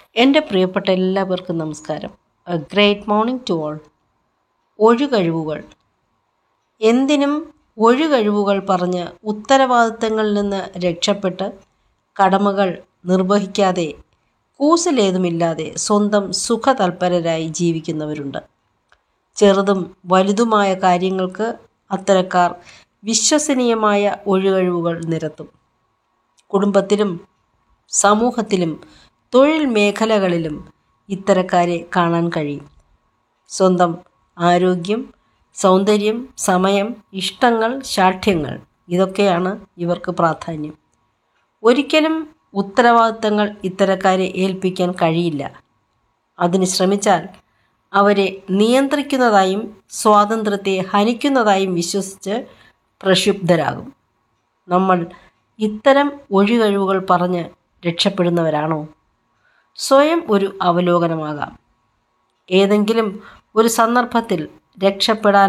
എൻ്റെ പ്രിയപ്പെട്ട എല്ലാവർക്കും നമസ്കാരം a great morning to all ഒഴുകഴിവുകൾ എന്തിനും ഒഴുകഴിവുകൾ പറഞ്ഞ് ഉത്തരവാദിത്തങ്ങളിൽ നിന്ന് രക്ഷപ്പെട്ട് കടമകൾ നിർവഹിക്കാതെ കൂസലേതുമില്ലാതെ സ്വന്തം സുഖതൽപരരായി ജീവിക്കുന്നവരുണ്ട് ചെറുതും വലുതുമായ കാര്യങ്ങൾക്ക് അത്തരക്കാർ വിശ്വസനീയമായ ഒഴുകഴിവുകൾ നിരത്തും കുടുംബത്തിലും സമൂഹത്തിലും തൊഴിൽ മേഖലകളിലും ഇത്തരക്കാരെ കാണാൻ കഴിയും സ്വന്തം ആരോഗ്യം സൗന്ദര്യം സമയം ഇഷ്ടങ്ങൾ ശാഠ്യങ്ങൾ ഇതൊക്കെയാണ് ഇവർക്ക് പ്രാധാന്യം ഒരിക്കലും ഉത്തരവാദിത്തങ്ങൾ ഇത്തരക്കാരെ ഏൽപ്പിക്കാൻ കഴിയില്ല അതിന് ശ്രമിച്ചാൽ അവരെ നിയന്ത്രിക്കുന്നതായും സ്വാതന്ത്ര്യത്തെ ഹനിക്കുന്നതായും വിശ്വസിച്ച് പ്രക്ഷുബ്ധരാകും നമ്മൾ ഇത്തരം ഒഴികഴിവുകൾ പറഞ്ഞ് രക്ഷപ്പെടുന്നവരാണോ സ്വയം ഒരു അവലോകനമാകാം ഏതെങ്കിലും ഒരു സന്ദർഭത്തിൽ രക്ഷപ്പെടാൻ